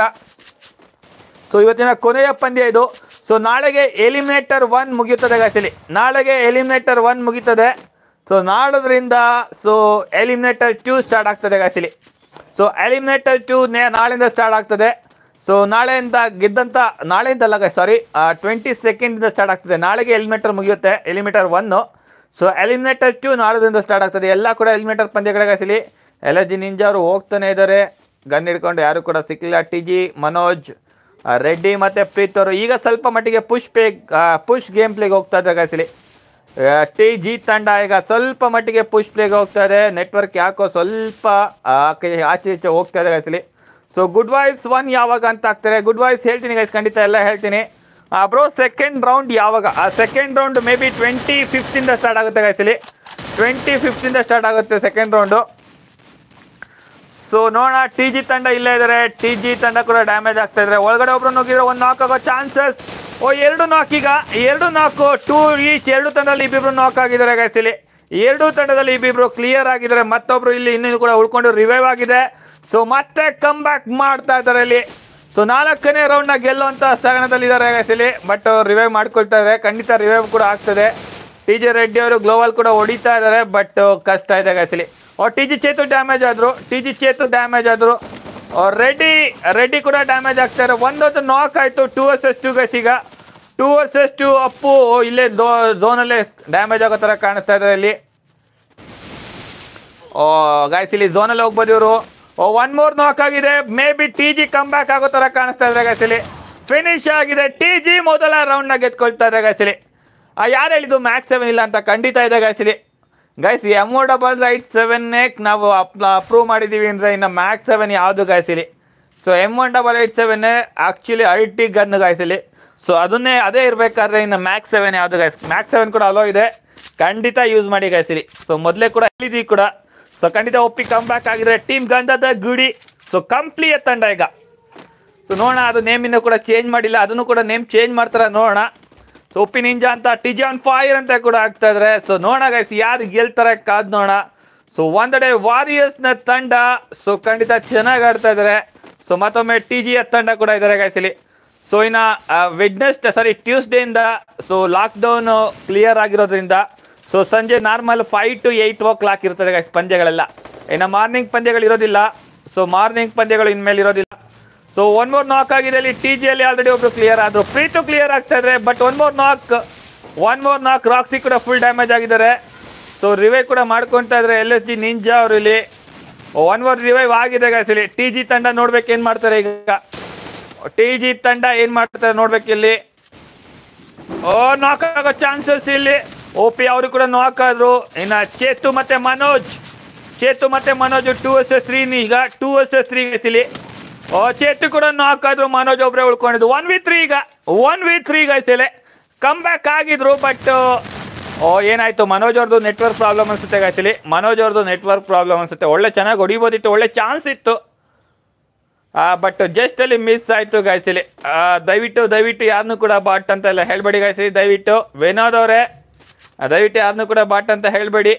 ಸೊ ಇವತ್ತಿನ ಕೊನೆಯ ಪಂದ್ಯ ಇದು ಸೊ ನಾಳೆಗೆ ಎಲಿಮಿನೇಟರ್ ಒನ್ ಮುಗಿಯುತ್ತದೆ ಗಾಯ್ಸಲಿ ನಾಳೆಗೆ ಎಲಿಮಿನೇಟರ್ ಒನ್ ಮುಗೀತದೆ ಸೊ ನಾಳದ್ರಿಂದ ಸೊ ಎಲಿಮಿನೇಟರ್ ಟೂ ಸ್ಟಾರ್ಟ್ ಆಗ್ತದೆ ಗಾಯ್ಸಲಿ ಸೊ ಎಲಿಮಿನೇಟರ್ ಟೂ ನೇ ನಾಳೆಯಿಂದ ಸ್ಟಾರ್ಟ್ ಆಗ್ತದೆ ಸೊ ನಾಳೆಯಿಂದ ಗೆದ್ದಂಥ ನಾಳೆಯಿಂದ ಅಲ್ಲ ಸಾರಿ ಟ್ವೆಂಟಿ ಸೆಕೆಂಡಿಂದ ಸ್ಟಾರ್ಟ್ ಆಗ್ತದೆ ನಾಳೆಗೆ ಎಲಿಮಿನೇಟರ್ ಮುಗಿಯುತ್ತೆ eliminator one so eliminator two ನಾಳೆದಿಂದ ಸ್ಟಾರ್ಟ್ ಆಗ್ತದೆ ಎಲ್ಲ ಕೂಡ ಎಲಿಮಿನೇಟರ್ ಪಂದ್ಯಗಳಿಗಾಸಲಿ ಎಲ್ ಜಿ ನಿಂಜಾ ಅವರು ಹೋಗ್ತಾನೆ ಇದ್ದಾರೆ ಗನ್ ಹಿಡ್ಕೊಂಡು ಯಾರು ಕೂಡ ಸಿಕ್ಕಿಲ್ಲ ಟಿ ಜಿ ಮನೋಜ್ ಆ, ರೆಡ್ಡಿ ಮತ್ತು ಪ್ರೀತ್ ಅವರು ಈಗ ಸ್ವಲ್ಪ ಮಟ್ಟಿಗೆ ಪುಷ್ ಪೇ ಪುಷ್ ಗೇಮ್ ಪ್ಲೇಗೆ ಹೋಗ್ತಾ ಇದ್ದಾರೆ ಗಾಯ್ಸಲಿ ಟಿ ಜಿ ತಂಡ ಈಗ ಸ್ವಲ್ಪ ಮಟ್ಟಿಗೆ ಪುಷ್ ಪ್ಲೇಗೆ ಹೋಗ್ತಾ ಇದೆ ನೆಟ್ವರ್ಕ್ ಯಾಕೋ ಸ್ವಲ್ಪ ಆ ಕೈ ಆಚೆ ಈಚೆ ಹೋಗ್ತಾ ಇದೆ ಗಾಯ್ಸಲಿ ಸೊ ಗುಡ್ ವೈಬ್ಸ್ ಒನ್ ಯಾವಾಗ ಅಂತ ಆಗ್ತಾರೆ ಗುಡ್ ವೈಬ್ಸ್ ಹೇಳ್ತೀನಿ ಗೈಸ್ ಖಂಡಿತ ಎಲ್ಲ ಹೇಳ್ತೀನಿ ಬ್ರೋ ಸೆಕೆಂಡ್ ರೌಂಡ್ ಯಾವಾಗ ಆ second round maybe twenty ಫಿಫ್ತಿಂದ ಸ್ಟಾರ್ಟ್ ಆಗುತ್ತೆ ಗಾಯ್ಸಲಿ ಟ್ವೆಂಟಿ ಫಿಫ್ತಿಂದ ಸ್ಟಾರ್ಟ್ ಆಗುತ್ತೆ ಸೆಕೆಂಡ್ ರೌಂಡು ಸೊ ನೋಡೋಣ ಟಿ ಜಿ ತಂಡ ಇಲ್ಲೇ ಇದ್ದಾರೆ ಟಿ ಜಿ ತಂಡ ಕೂಡ ಡ್ಯಾಮೇಜ್ ಆಗ್ತಾ ಇದ್ದಾರೆ ಒಳಗಡೆ ಒಬ್ರು ನುಗ್ಗಿದ್ರೆ ಒಂದು ನಾಕ್ ಆಗೋ ಚಾನ್ಸಸ್ ಓ ಎರಡು ನಾಕ್ ಈಗ ಎರಡು ನಾಲ್ಕು ಟೂ ಈಚ್ ಎರಡು ತಂಡದಲ್ಲಿ ಇಬ್ಬಿಬ್ರು ನಾಕ್ ಆಗಿದ್ದಾರೆ ಗೈಸಲಿ ಎರಡು ತಂಡದಲ್ಲಿ ಇಬ್ಬಿಬ್ರು ಕ್ಲಿಯರ್ ಆಗಿದ್ದಾರೆ ಮತ್ತೊಬ್ರು ಇಲ್ಲಿ ಇನ್ನೂ ಕೂಡ ಉಳ್ಕೊಂಡು ರಿವೈವ್ ಆಗಿದೆ ಸೊ ಮತ್ತೆ ಕಮ್ ಬ್ಯಾಕ್ ಮಾಡ್ತಾ ಇದ್ದಾರೆ ಇಲ್ಲಿ ಸೊ ನಾಲ್ಕನೇ ರೌಂಡ್ನ ಗೆಲ್ಲುವಂಥ ಸ್ಥಾನದಲ್ಲಿ ಇದ್ದಾರೆ ಗೈಸಲಿ ಬಟ್ ರಿವೈವ್ ಮಾಡ್ಕೊಳ್ತಾ ಇದ್ದಾರೆ ಖಂಡಿತ ರಿವೈವ್ ಕೂಡ ಆಗ್ತದೆ ಟಿ ಜೆ ರೆಡ್ಡಿ ಅವರು ಗ್ಲೋವಲ್ ಕೂಡ ಹೊಡಿತಾ ಇದ್ದಾರೆ ಬಟ್ ಕಷ್ಟ ಇದೆ ಗೈಸಲಿ oh T G Chethu damage ಆದ್ರು ಟಿ ಜಿ ಚೇತು ಡ್ಯಾಮೇಜ್ ಆದ್ರು ರೆಡ್ಡಿ ರೆಡ್ಡಿ ಕೂಡ ಡ್ಯಾಮೇಜ್ ಆಗ್ತಾರೆ ಒಂದೊಂದು ನಾಕ್ ಆಯ್ತು ಟೂ ವರ್ಸಸ್ ಟೂ ಗೈಸ್ ಈಗ two versus two Appu oh, ಇಲ್ಲೇ ಝೋನಲ್ಲೇ ಡ್ಯಾಮೇಜ್ ಆಗೋ ಥರ ಕಾಣಿಸ್ತಾ ಇದೆ ಇಲ್ಲಿ ಓ ಗಾಯ್ಸ್ ಇಲ್ಲಿ ಝೋನಲ್ಲಿ ಹೋಗ್ಬೋದು ಇವರು ಓ ಒನ್ ಮೋರ್ ನಾಕ್ ಆಗಿದೆ maybe T G come back ಆಗೋ ಥರ ಕಾಣಿಸ್ತಾ ಇದ್ದಾರೆ ಗಾಯ್ಸ್ ಇಲ್ಲಿ ಫಿನಿಶ್ ಆಗಿದೆ ಟಿ ಜಿ ಮೊದಲ ರೌಂಡ್ನ ಗೆದ್ಕೊಳ್ತಾ ಇದೆ ಗಾಯ್ಸ್ ಇಲ್ಲಿ ಆ ಯಾರು ಹೇಳಿದ್ದು ಮ್ಯಾಕ್ಸ್ ಸೆವೆನ್ ಇಲ್ಲ ಅಂತ ಖಂಡಿತ ಇದೆ ಗಾಯ್ಸ್ ಇಲ್ಲಿ guys M O double eight ಸೆವೆನ್ನೇ ನಾವು ಅಪ್ರೂವ್ ಮಾಡಿದ್ದೀವಿ ಅಂದರೆ ಇನ್ನು ಮ್ಯಾಕ್ಸ್ ಸೆವೆನ್ ಯಾವುದು ಗಾಯ್ಸ್ ಇಲ್ಲಿ so M one double eight ಸೆವೆನ್ನೇ ಆ್ಯಕ್ಚುಲಿ ಐಟಿ ಗನ್ ಗಾಯ್ಸ್ ಇಲ್ಲಿ ಸೊ ಅದನ್ನೇ ಅದೇ ಇರಬೇಕಾದ್ರೆ ಇನ್ನು ಮ್ಯಾಕ್ಸ್ ಸೆವೆನ್ ಯಾವುದು ಗಾಯ್ಸ್ ಮ್ಯಾಕ್ಸ್ ಸೆವೆನ್ ಕೂಡ ಅಲೋ ಇದೆ ಖಂಡಿತ ಯೂಸ್ ಮಾಡಿ ಗಾಯ್ಸ್ ಇಲ್ಲಿ ಸೊ ಮೊದಲೇ ಕೂಡ ಹೇಳಿದ್ವಿ ಕೂಡ ಸೊ ಖಂಡಿತ ಒಪ್ಪಿ ಕಮ್ ಬ್ಯಾಕ್ ಆಗಿದ್ರೆ ಟೀಮ್ ಗಂಧದ ಗುಡಿ ಸೊ ಕಂಪ್ಲಿಯ ತಂಡ ಈಗ ಸೊ ನೋಡೋಣ ಅದು ನೇಮಿನ ಕೂಡ ಚೇಂಜ್ ಮಾಡಿಲ್ಲ ಅದನ್ನು ಕೂಡ ನೇಮ್ ಚೇಂಜ್ ಮಾಡ್ತಾರೆ ನೋಡೋಣ ಸೊ ಒಪ್ಪಿ ನಿಂಜಾ ಅಂತ ಟಿಜಿ ಆನ್ ಫೈರ್ ಅಂತ ಕೂಡ ಆಗ್ತಾ ಇದ್ದಾರೆ ಸೊ ನೋಡೋಣ ಗೈಸ್ ಯಾರು ಗೆಲ್ತಾರೆ ಕಾದ್ ನೋಡೋಣ ಸೊ ಒಂದೆಡೆ ವಾರಿಯರ್ಸ್ನ ತಂಡ ಸೊ ಖಂಡಿತ ಚೆನ್ನಾಗಿ ಆಡ್ತಾ ಇದ್ದಾರೆ ಸೊ ಮತ್ತೊಮ್ಮೆ ಟಿ ಜಿಯ ತಂಡ ಕೂಡ ಇದ್ದಾರೆ ಗೈಸ್ ಇಲ್ಲಿ ಸೊ ಇನ್ನು ವೆಡ್ನೆಸ್ ಸಾರಿ ಟ್ಯೂಸ್ಡೇಯಿಂದ ಸೊ ಲಾಕ್ಡೌನ್ ಕ್ಲಿಯರ್ ಆಗಿರೋದ್ರಿಂದ ಸೊ ಸಂಜೆ normal five to eight o'clock ಇರ್ತದೆ ಗೈಸ್ ಪಂದ್ಯಗಳೆಲ್ಲ ಇನ್ನು ಮಾರ್ನಿಂಗ್ ಪಂದ್ಯಗಳು ಇರೋದಿಲ್ಲ ಸೊ ಮಾರ್ನಿಂಗ್ ಪಂದ್ಯಗಳು ಇನ್ಮೇಲೆ ಇರೋದಿಲ್ಲ ಸೊ ಒನ್ ಮೋರ್ ನಾಕ್ ಆಗಿದೆ ಇಲ್ಲಿ ಟಿ ಜಿಯಲ್ಲಿ ಆಲ್ರೆಡಿ ಒಬ್ರು ಕ್ಲಿಯರ್ ಆದ್ರು ಪ್ರೀತು ಕ್ಲಿಯರ್ ಆಗ್ತಾ ಇದ್ರೆ but one more knock one more knock Roxy ಕೂಡ ಫುಲ್ ಡ್ಯಾಮೇಜ್ ಆಗಿದ್ದಾರೆ ಸೊ ರಿವೈವ್ ಕೂಡ ಮಾಡ್ಕೊತಾ ಇದ್ರೆ ಎಲ್ ಎಸ್ ಜಿ ನಿಂಜಾ ಅವರು ಇಲ್ಲಿ ಒನ್ ಮೋರ್ ರಿವೈವ್ ಆಗಿದೆ guys ಇಲ್ಲಿ ಟಿ ಜಿ ತಂಡ ನೋಡ್ಬೇಕು ಏನ್ ಮಾಡ್ತಾರೆ ಈಗ ಟಿ ಜಿ ತಂಡ ಏನ್ ಮಾಡ್ತಾರೆ ನೋಡ್ಬೇಕು ಇಲ್ಲಿ ಓ ನಾಕ್ ಆಗೋ ಚಾನ್ಸಸ್ ಇಲ್ಲಿ ಓ ಪಿ ಅವರು ಕೂಡ ನಾಕ್ ಆದ್ರು ಇನ್ನ ಚೇತು ಮತ್ತೆ ಮನೋಜ್ ಚೇತು ಮತ್ತೆ Manoj two S S three ಈಗ ಟೂ ಎಸ್ ಎಸ್ ತ್ರೀ ಇಲ್ಲಿ ಓ ಚೇತು ಕೂಡ ನಾಕ್ ಆದ್ರು ಮನೋಜ್ ಒಬ್ರೆ ಉಳ್ಕೊಂಡಿದ್ದು ಒನ್ ವಿ ತ್ರೀ ಈಗ ಒನ್ ವಿ ತ್ರೀ ಗೈಸಲೆ ಕಮ್ ಬ್ಯಾಕ್ ಆಗಿದ್ರು ಬಟ್ ಓ ಏನಾಯ್ತು ಮನೋಜ್ ಅವ್ರದ್ದು ನೆಟ್ವರ್ಕ್ ಪ್ರಾಬ್ಲಮ್ ಅನ್ಸುತ್ತೆ ಗಾಯ್ಸಲಿ ಮನೋಜ್ ಅವ್ರದ್ದು ನೆಟ್ವರ್ಕ್ ಪ್ರಾಬ್ಲಮ್ ಅನ್ಸುತ್ತೆ ಒಳ್ಳೆ ಚೆನ್ನಾಗಿ ಹೊಡಿಬೋದಿತ್ತು ಒಳ್ಳೆ ಚಾನ್ಸ್ ಇತ್ತು ಬಟ್ ಜಸ್ಟ್ ಅಲ್ಲಿ ಮಿಸ್ ಆಯ್ತು ಗಾಯ್ಸಿಲಿ ದಯವಿಟ್ಟು ದಯವಿಟ್ಟು ಯಾರನ್ನೂ ಕೂಡ ಬಾಟ್ ಅಂತ ಎಲ್ಲ ಹೇಳ್ಬೇಡಿ ಗಾಯ್ಸಿಲಿ ದಯವಿಟ್ಟು ವಿನೋದ್ ಅವರೇ ಆ, ದಯವಿಟ್ಟು ಯಾರನ್ನೂ ಕೂಡ ಬಾಟ್ ಅಂತ ಹೇಳ್ಬೇಡಿ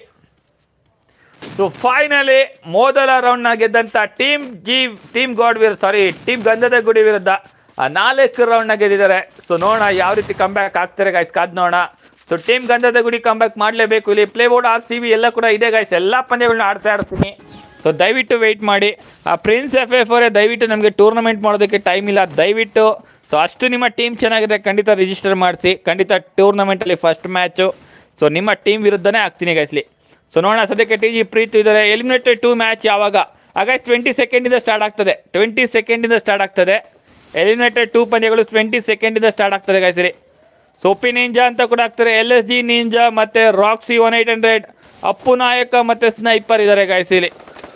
ಸೊ ಫೈನಲಿ ಮೊದಲ ರೌಂಡ್ನ ಗೆದ್ದಂತ ಟೀಮ್ ಜಿ ಟೀಮ್ ಗಾಡ್ ವಿರುದ್ಧ ಸಾರಿ ಟೀಮ್ ಗಂಧದ ಗುಡಿ ವಿರುದ್ಧ ಆ, ನಾಲ್ಕು ರೌಂಡ್ನ ಗೆದ್ದಿದ್ದಾರೆ ಸೊ ನೋಡೋಣ ಯಾವ ರೀತಿ ಕಂಬ್ಯಾಕ್ ಆಗ್ತಾರೆ ಗಾಯ್ಸ್ ಕಾದ್ ನೋಡೋಣ ಸೊ ಟೀಮ್ ಗಂಧದ ಗುಡಿ ಕಂಬ್ಯಾಕ್ ಮಾಡಲೇಬೇಕು ಇಲ್ಲಿ play board R C V ಎಲ್ಲ ಕೂಡ ಇದೆ ಗಾಯ್ಸ್ ಎಲ್ಲ ಪಂದ್ಯಗಳನ್ನ ಆಡ್ತಾ ಇರ್ತೀನಿ ಸೊ ದಯವಿಟ್ಟು ವೆಯ್ಟ್ ಮಾಡಿ ಆ ಪ್ರಿನ್ಸ್ ಎಫ್ ಎಫ್ ಅವರೇ ದಯವಿಟ್ಟು ನಮಗೆ ಟೂರ್ನಮೆಂಟ್ ಮಾಡೋದಕ್ಕೆ ಟೈಮ್ ಇಲ್ಲ ದಯವಿಟ್ಟು ಸೊ ಅಷ್ಟು ನಿಮ್ಮ ಟೀಮ್ ಚೆನ್ನಾಗಿದೆ ಖಂಡಿತ ರಿಜಿಸ್ಟರ್ ಮಾಡಿಸಿ ಖಂಡಿತ ಟೂರ್ನಮೆಂಟಲ್ಲಿ ಫಸ್ಟ್ ಮ್ಯಾಚು ಸೊ ನಿಮ್ಮ ಟೀಮ್ ವಿರುದ್ಧನೇ ಆಗ್ತೀನಿ ಗೈಸ್ಲಿ ಸೊ ನೋಡೋಣ ಸದ್ಯಕ್ಕೆ ಟಿ ಜಿ ಪ್ರೀತಿ ಇದ್ದಾರೆ ಎಲಿಮಿನೇಟೆಡ್ ಟೂ ಮ್ಯಾಚ್ ಯಾವಾಗ ಆಗಸ್ಟ್ ಟ್ವೆಂಟಿ ಸೆಕೆಂಡಿಂದ ಸ್ಟಾರ್ಟ್ ಆಗ್ತದೆ ಟ್ವೆಂಟಿ ಸೆಕೆಂಡಿಂದ ಸ್ಟಾರ್ಟ್ ಆಗ್ತದೆ ಎಲಿಮಿನೇಟೆಡ್ ಟೂ ಪಂದ್ಯಗಳು ಟ್ವೆಂಟಿ ಸೆಕೆಂಡಿಂದ ಸ್ಟಾರ್ಟ್ ಆಗ್ತದೆ ಗೈಸ್ಲಿ ಸೋಪಿ ನಿಂಜಾ ಅಂತ ಕೂಡ ಆಗ್ತಾರೆ ಎಲ್ ಎಸ್ ಜಿ ನಿಂಜಾ ಮತ್ತು Roxy one eight hundred Appu Nayaka ಮತ್ತು ಸ್ನೈಪರ್ ಇದ್ದಾರೆ ಗೈಸಿಲಿ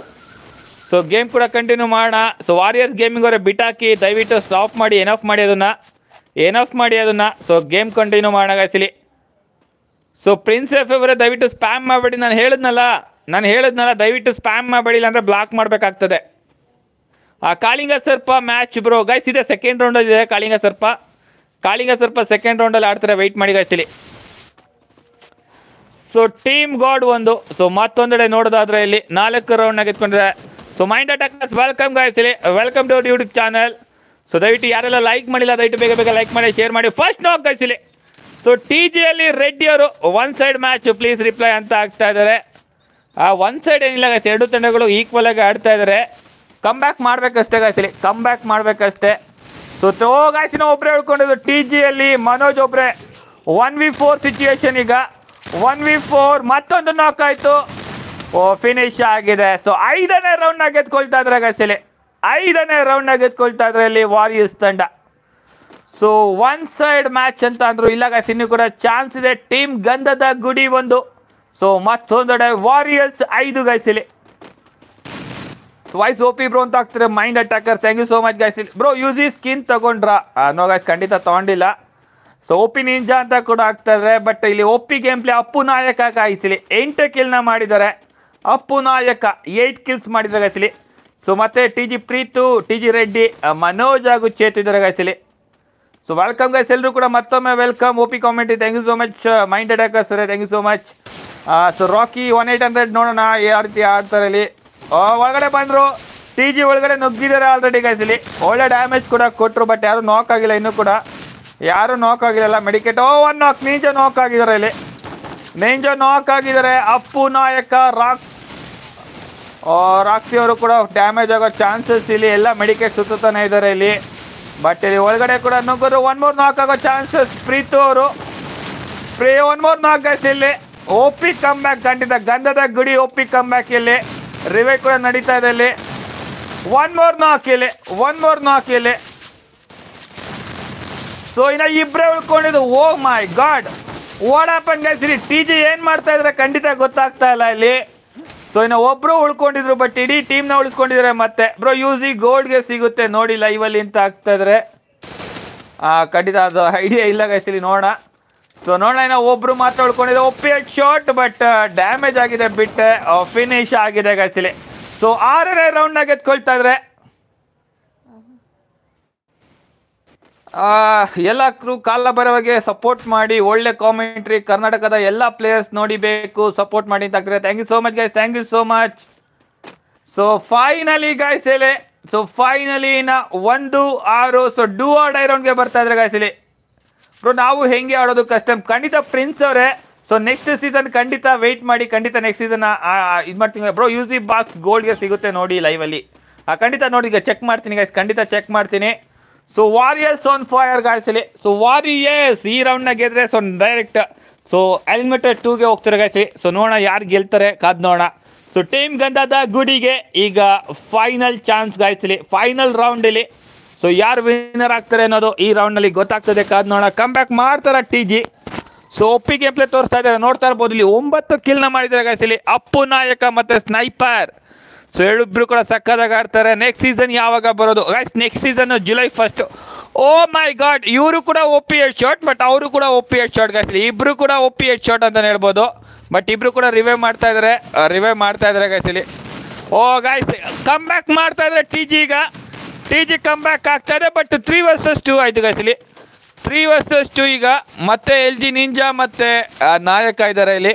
ಸೊ ಗೇಮ್ ಕೂಡ ಕಂಟಿನ್ಯೂ ಮಾಡೋಣ ಸೊ ವಾರಿಯರ್ಸ್ ಗೇಮಿಂಗ್ ಅವರೇ ಬಿಟ್ಟಾಕಿ ದಯವಿಟ್ಟು ಸ್ಟಾಪ್ ಮಾಡಿ ಎನಫ್ ಮಾಡಿ ಅದನ್ನು ಎನಫ್ ಮಾಡಿ ಅದನ್ನು ಸೊ ಗೇಮ್ ಕಂಟಿನ್ಯೂ ಮಾಡೋಣ ಗಾಯ್ಸಿಲಿ ಸೊ ಪ್ರಿನ್ಸ್ ಎಫ್ ಅವರೇ ದಯವಿಟ್ಟು ಸ್ಪ್ಯಾಮ್ ಮಾಡಬೇಡಿ ನಾನು ಹೇಳಿದ್ನಲ್ಲ ನಾನು ಹೇಳಿದ್ನಲ್ಲ ದಯವಿಟ್ಟು ಸ್ಪ್ಯಾಮ್ ಮಾಡಬೇಡಿ ಇಲ್ಲಾಂದ್ರೆ ಬ್ಲಾಕ್ ಮಾಡಬೇಕಾಗ್ತದೆ ಆ Kalinga Sarpa match bro guys ಇದೆ ಸೆಕೆಂಡ್ ರೌಂಡಲ್ಲಿ ಇದೆ ಕಾಳಿಂಗ ಸರ್ಪ ಕಾಳಿಂಗ ಸರ್ಪ ಸೆಕೆಂಡ್ ರೌಂಡಲ್ಲಿ ಆಡ್ತಾರೆ ವೆಯ್ಟ್ ಮಾಡಿ ಗಾಯ್ಸಿಲಿ ಸೊ ಟೀಮ್ ಗಾಡ್ ಒಂದು ಸೊ ಮತ್ತೊಂದೆಡೆ ನೋಡೋದಾದ್ರೆ ಇಲ್ಲಿ ನಾಲ್ಕು ರೌಂಡ್ ಗೆದ್ಕೊಂಡ್ರೆ ಸೊ ಮೈಂಡ್ ಅಟ್ಯಾಕರ್ಸ್ ವೆಲ್ಕಮ್ ಗಾಯ್ಸಿಲಿ welcome to YouTube channel so ದಯವಿಟ್ಟು ಯಾರೆಲ್ಲ ಲೈಕ್ ಮಾಡಿಲ್ಲ ದಯವಿಟ್ಟು ಬೇಗ ಬೇಗ ಲೈಕ್ ಮಾಡಿ ಶೇರ್ ಮಾಡಿ ಫಸ್ಟ್ ನೋಕ್ ಗಾಯ್ಸಿಲಿ ಸೊ ಟಿ ಜಿಯಲ್ಲಿ ರೆಡ್ಡಿ ಅವರು one side match please reply ಅಂತ ಆಗ್ತಾ ಇದ್ದಾರೆ ಆ ಒನ್ ಸೈಡ್ ಏನಿಲ್ಲ ಗಾಯ್ಸ್ ಎರಡು ತಂಡಗಳು ಈಕ್ವಲ್ ಆಗಿ ಆಡ್ತಾ ಇದ್ದಾರೆ ಕಮ್ ಬ್ಯಾಕ್ ಮಾಡ್ಬೇಕಷ್ಟೇ ಗಾಯ್ಸಿಲಿ ಕಮ್ ಬ್ಯಾಕ್ ಮಾಡ್ಬೇಕಷ್ಟೇ ಸೊ ತೋ ಗಾಯ್ಸಿನ ಒಬ್ಬರೇ ಉಳ್ಕೊಂಡಿದ್ದು ಟಿ ಜಿಯಲ್ಲಿ ಮನೋಜ್ ಒಬ್ಬರೇ ಒನ್ ವಿ ಫೋರ್ ಸಿಚುಯೇಷನ್ ಈಗ ಒನ್ ವಿ ಫೋರ್ ಮತ್ತೊಂದು ನಾಕ್ ಆಯ್ತು ಓ ಫಿನಿಶ್ ಆಗಿದೆ ಸೊ ಐದನೇ ರೌಂಡ್ ನಾಗ ಗೆದ್ಕೊಳ್ತಾ ಇದ್ರೆ ಗಾಯ್ಸಿಲಿ ಐದನೇ ರೌಂಡ್ ನಾಗ ಗೆದ್ಕೊಳ್ತಾ ಇದ್ರೆ ಇಲ್ಲಿ ವಾರಿಯರ್ಸ್ ತಂಡ ಸೊ ಒನ್ ಸೈಡ್ ಮ್ಯಾಚ್ ಅಂತ ಅಂದ್ರು ಇಲ್ಲ ಗಾಯ್ಸ್ ಇನ್ನೂ ಕೂಡ ಚಾನ್ಸ್ ಇದೆ ಟೀಮ್ ಗಂಧದ ಗುಡಿ ಒಂದು ಸೊ ಮತ್ತೊಂದೆಡೆ ವಾರಿಯರ್ಸ್ ಐದು ಗಾಯ್ಸ್ ಇಲ್ಲಿ ವಾಯ್ಸ್ ಓಪಿ ಬ್ರೋ ಅಂತ ಆಗ್ತಾರೆ mind attacker thank you so much guys ಇಲ್ಲಿ ಬ್ರೋ ಯೂಸ್ ಈ ಸ್ಕಿನ್ ತಗೊಂಡ್ರ ನೋ ಗಾಯ್ಸ್ ಖಂಡಿತ ತಗೊಂಡಿಲ್ಲ ಸೊ ಓಪಿ ನಿಂಜಾ ಅಂತ ಕೂಡ ಆಗ್ತಾ ಇದ್ದಾರೆ ಬಟ್ ಇಲ್ಲಿ ಒಪ್ಪಿ ಗೇಮ್ ಪ್ಲೇ ಅಪ್ಪು ನಾಯಕ ಕಾಯಿಸಲಿ ಎಂಟು ಕಿಲ್ನ ಮಾಡಿದ್ದಾರೆ ಅಪ್ಪು ನಾಯಕ ಏಯ್ಟ್ ಕಿಲ್ಸ್ ಮಾಡಿದ್ದಾರೆ ಗಾಯ್ಸಲಿ ಸೊ ಮತ್ತೆ T G Preethu T G Reddy ಆ, ಮನೋಜ್ ಹಾಗೂ ಚೇತು ಇದ್ದಾರೆ ಗಾಯ್ಸಲಿ ಸೊ ವೆಲ್ಕಮ್ ಗೈಸ್ ಎಲ್ಲರೂ ಕೂಡ ಮತ್ತೊಮ್ಮೆ ವೆಲ್ಕಮ್ ಓಪಿ ಕಾಮೆಂಟಿ thank you so much mind attacker sir thank you so much so Rocky one eight hundred ನೋಡೋಣ ಯಾವ ರೀತಿ ಆಡ್ತಾರೆ ಇಲ್ಲಿ ಆ, ಒಳಗಡೆ ಬಂದರು ಟಿ ಜಿ ಒಳಗಡೆ ನುಗ್ಗಿದ್ದಾರೆ ಆಲ್ರೆಡಿ ಗೈಸ್ ಇಲ್ಲಿ ಒಳ್ಳೆ ಡ್ಯಾಮೇಜ್ ಕೂಡ ಕೊಟ್ಟರು ಬಟ್ ಯಾರು ನಾಕ್ ಆಗಿಲ್ಲ ಇನ್ನೂ ಕೂಡ ಯಾರು ನಾಕ್ ಆಗಿರಲ್ಲ ಮೆಡಿಕೇಟ್ ಓ ಒನ್ ನಾಕ್ ನೀಂಜ ನಾಕ್ ಆಗಿದ್ದಾರೆ ಇಲ್ಲಿ ನೇಂಜ ನಾಕ್ ಆಗಿದ್ದಾರೆ ಅಪ್ಪು ನಾಯಕ ರಾಕ್ ಆ, ರಾಕ್ಸಿ ಅವರು ಕೂಡ ಡ್ಯಾಮೇಜ್ ಆಗೋ ಚಾನ್ಸಸ್ ಇಲ್ಲಿ ಎಲ್ಲ ಮೆಡಿಕೇಟ್ ಸುತ್ತಾನೆ ಇದ್ದಾರೆ ಇಲ್ಲಿ ಬಟ್ ಇಲ್ಲಿ ಒಳಗಡೆ ಕೂಡ ನುಗ್ಗೋದು ಒನ್ ಮೋರ್ ನಾಕ್ ಆಗೋ ಚಾನ್ಸಸ್ ಪ್ರೀತು ಅವರು ಪ್ರೀ ಒನ್ ಮೋರ್ ನಾಕ್ ಗೈಸ್ ಇಲ್ಲಿ ಓಪಿ ಕಮ್ ಬ್ಯಾಕ್ ಖಂಡಿತ ಗಂಧದ ಗುಡಿ ಓಪಿ ಕಮ್ ಬ್ಯಾಕ್ ಇಲ್ಲಿ ರಿವೇ ಕೂಡ ನಡೀತಾ ಇದೆ ಇಲ್ಲಿ ಒನ್ ಮೋರ್ ನಾಕ್ ಇಲ್ಲಿ ಒನ್ ಮೋರ್ ನಾಕ್ ಇಲ್ಲಿ ಸೊ ಇನ್ನ ಇಬ್ಬರೇ ಉಳ್ಕೊಂಡಿದ್ದು ಓ ಮೈ ಗಾಡ್ ಓಡಾಪನ್ ಗೈಸ್ ಇಲ್ಲಿ ಟಿ ಜಿ ಏನ್ ಮಾಡ್ತಾ ಇದ್ರೆ ಖಂಡಿತ ಗೊತ್ತಾಗ್ತಾ ಇಲ್ಲ ಇಲ್ಲಿ ಸೊ ಇನ್ನು ಒಬ್ರು ಉಳ್ಕೊಂಡಿದ್ರು ಬಟ್ ಇಡೀ ಟೀಮ್ನ ಉಳಿಸ್ಕೊಂಡಿದ್ದಾರೆ ಮತ್ತೆ ಬ್ರೋ ಯೂಸಿ ಗೋಲ್ಡ್ಗೆ ಸಿಗುತ್ತೆ ನೋಡಿ ಲೈವಲ್ಲಿ ಅಂತ ಆಗ್ತಾ ಇದ್ರೆ ಆ, ಖಂಡಿತ ಅದು ಐಡಿಯಾ ಇಲ್ಲ ಗೈಸ್ ಇಲ್ಲಿ ನೋಡೋಣ ಸೊ ನೋಡೋಣ ಇನ್ನು ಒಬ್ರು ಮಾತ್ರ ಉಳ್ಕೊಂಡಿದೆ ಒಪ್ಪಿ ಶಾರ್ಟ್ ಬಟ್ ಡ್ಯಾಮೇಜ್ ಆಗಿದೆ ಬಿಟ್ ಫಿನಿಶ್ ಆಗಿದೆ ಗೈಸ್ ಇಲ್ಲಿ ಸೊ ಆರನೇ ರೌಂಡ್ನಾಗ ಎತ್ಕೊಳ್ತಾ ಇದ್ರೆ ಆ, ಎಲ್ಲ ಕ್ರೂ ಕಾಲ ಬರೋವಾಗೆ ಸಪೋರ್ಟ್ ಮಾಡಿ ಒಳ್ಳೆ ಕಾಮೆಂಟ್ರಿ ಕರ್ನಾಟಕದ ಎಲ್ಲ ಪ್ಲೇಯರ್ಸ್ ನೋಡಿಬೇಕು ಸಪೋರ್ಟ್ ಮಾಡಿ ಅಂತ ಆಗ್ತಾರೆ thank you so much guys thank you so much so finally guys ಇಲ್ಲಿ ಸೊ ಫೈನಲಿ ಇನ್ನ ಒಂದು ಆರು ಸೊ ಡೂ ಆರ್ ಡೈ ರೌಂಡ್ಗೆ ಬರ್ತಾ ಇದ್ರೆ ಗಾಯ್ಸ್ ಇಲ್ಲಿ ಬ್ರೋ ನಾವು ಹೆಂಗೆ ಆಡೋದು ಕಷ್ಟ ಖಂಡಿತ ಪ್ರಿನ್ಸ್ ಅವರೇ ಸೊ ನೆಕ್ಸ್ಟ್ ಸೀಸನ್ ಖಂಡಿತ ವೆಯ್ಟ್ ಮಾಡಿ ಖಂಡಿತ ನೆಕ್ಸ್ಟ್ ಸೀಸನ್ ಇದು ಮಾಡ್ತೀನಿ ಬ್ರೋ ಯು ಸಿ ಬಾಕ್ಸ್ ಗೋಲ್ಡ್ಗೆ ಸಿಗುತ್ತೆ ನೋಡಿ ಲೈವಲ್ಲಿ ಖಂಡಿತ ನೋಡಿ ಈಗ ಚೆಕ್ ಮಾಡ್ತೀನಿ ಗೈಸ್ ಖಂಡಿತ ಚೆಕ್ ಮಾಡ್ತೀನಿ ಸೊ ವಾರಿಯರ್ಸ್ ಆನ್ ಫೈರ್ ಗಾಯ್ಸಲಿ ಸೊ ವಾರಿಯರ್ಸ್ ಈ ರೌಂಡ್ನ ಗೆದ್ರೆ ಸೊ ಡೈರೆಕ್ಟ್ ಸೊ ಎಲಿಮಿನೇಟೆಡ್ ಟೂಗೆ ಹೋಗ್ತಾರೆ ಗಾಯ್ಸಿ ಸೊ ನೋಡೋಣ ಯಾರು ಗೆಲ್ತಾರೆ ಕಾದ್ ನೋಡೋಣ ಸೊ ಟೀಮ್ ಗಂಧದ ಗುಡಿಗೆ ಈಗ ಫೈನಲ್ ಚಾನ್ಸ್ ಗಾಯ್ಸಲಿ ಫೈನಲ್ ರೌಂಡಲ್ಲಿ ಸೊ ಯಾರು ವಿನ್ನರ್ ಆಗ್ತಾರೆ ಅನ್ನೋದು ಈ ರೌಂಡ್ನಲ್ಲಿ ಗೊತ್ತಾಗ್ತದೆ ಕಾದ್ ನೋಡೋಣ ಕಮ್ ಬ್ಯಾಕ್ ಮಾಡ್ತಾರ ಟಿ ಜಿ ಸೊ ಒಪ್ಪಿ ಗೇಮ್ ಪ್ಲೇ ತೋರಿಸ್ತಾ ಇದ್ದಾರೆ ನೋಡ್ತಾ ಇರ್ಬೋದು ಇಲ್ಲಿ ಒಂಬತ್ತು ಕಿಲ್ನ ಮಾಡಿದ್ದಾರೆ guys ಇಲ್ಲಿ ಅಪ್ಪು ನಾಯಕ ಮತ್ತೆ ಸ್ನೈಪರ್ ಸೊ ಹೇಳಿಬ್ರು ಕೂಡ ಸಕ್ಕದಾಗ ಆಡ್ತಾರೆ ನೆಕ್ಸ್ಟ್ ಸೀಸನ್ ಯಾವಾಗ ಬರೋದು guys next season July first oh my god ಇವರು ಕೂಡ ಒಪ್ಪಿ ಹೆಡ್ ಶಾಟ್ ಬಟ್ ಅವರು ಕೂಡ ಒಪ್ಪಿ ಹೆಡ್ ಶಾಟ್ ಗೈಸ್ ಇಬ್ರು ಕೂಡ ಒಪ್ಪಿ ಹೆಡ್ ಶಾಟ್ ಅಂತ ಹೇಳ್ಬೋದು ಬಟ್ ಇಬ್ರು ಕೂಡ ರಿವೈವ್ ಮಾಡ್ತಾ ಇದ್ದಾರೆ ರಿವೈವ್ ಮಾಡ್ತಾ ಇದ್ದಾರೆ guys ಇಲ್ಲಿ ಓ ಗಾಯ್ಸ್ ಕಮ್ ಬ್ಯಾಕ್ ಮಾಡ್ತಾ ಇದ್ದಾರೆ ಟಿ ಜಿ ಈಗ ಟಿ ಜಿ ಕಮ್ ಬ್ಯಾಕ್ ಆಗ್ತಾ ಇದೆ ಬಟ್ ತ್ರೀ ವರ್ಸಸ್ ಟೂ ಆಯ್ತು guys ಇಲ್ಲಿ ತ್ರೀ ವರ್ಸಸ್ ಟು ಈಗ ಮತ್ತೆ ಎಲ್ ಜಿ ನಿಂಜಾ ಮತ್ತೆ ಆ, ನಾಯಕ ಇದ್ದಾರೆ ಇಲ್ಲಿ